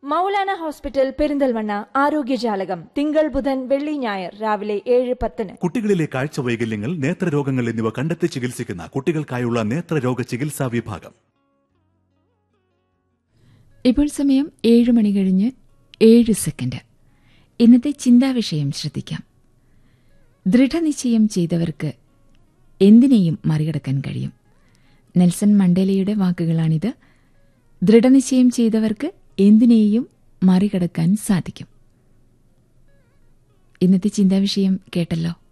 Maulana hospital Perinthalmanna ആരോഗ്യജാലകം തിങ്കൾ ബുധൻ വെള്ളി ഞായർ രാവിലെ ഏഴ് പത്തിന് കുട്ടികളിലെ കാഴ്ച വൈകല്യങ്ങൾ നേത്രരോഗങ്ങൾ എന്നിവ കണ്ടെത്തി ചികിത്സിക്കുന്ന കുട്ടികൾക്കായുള്ള നേത്രരോഗ ചികിത്സാ വിഭാഗം ഇപ്പോൾ സമയം ഏഴ് മണി കഴിഞ്ഞ് ഏഴ് സെക്കൻഡ് ഇന്നത്തെ ചിന്താവിഷയം ശ്രദ്ധിക്കാം ദൃഢനിശ്ചയം ചെയ്തവർക്ക് എന്തിനേയും മറികടക്കാൻ കഴിയും നെൽസൺ മണ്ടേലയുടെ വാക്കുകളാണിത് ദൃഢനിശ്ചയം ചെയ്തവർക്ക് എന്തിനേയും മറികടക്കാൻ സാധിക്കും ഇന്നത്തെ ചിന്താവിഷയം കേട്ടല്ലോ